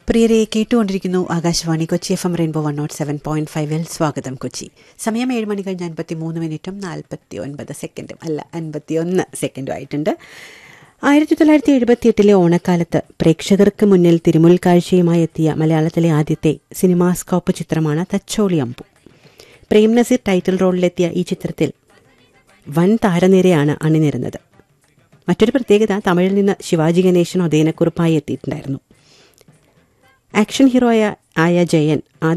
പ്രിയരെ കേട്ടുകൊണ്ടിരിക്കുന്നു Akashvani Kochi F M rainbow one nought seven point ഫൈവിൽ സ്വാഗതം കൊച്ചി സമയം ഏഴ് മണി കഴിഞ്ഞ് അൻപത്തി മൂന്ന് മിനിറ്റും നാൽപ്പത്തി ഒൻപത് സെക്കൻഡും അല്ല അൻപത്തി ഒന്ന് സെക്കൻഡും ആയിട്ടുണ്ട് ആയിരത്തി തൊള്ളായിരത്തി എഴുപത്തി എട്ടിലെ ഓണക്കാലത്ത് പ്രേക്ഷകർക്ക് മുന്നിൽ തിരുമുൽ കാഴ്ചയുമായി എത്തിയ മലയാളത്തിലെ ആദ്യത്തെ സിനിമാസ്കോപ്പ് ചിത്രമാണ് തച്ചോളി അമ്പു പ്രേം നസീർ ടൈറ്റിൽ റോളിലെത്തിയ ഈ ചിത്രത്തിൽ വൻ താരനിരയാണ് അണിനിരുന്നത് മറ്റൊരു പ്രത്യേകത തമിഴിൽ നിന്ന് ശിവാജി ഗണേശൻ ഒതേനക്കുറിപ്പായി എത്തിയിട്ടുണ്ടായിരുന്നു ആക്ഷൻ ഹീറോയ ആയ ജയൻ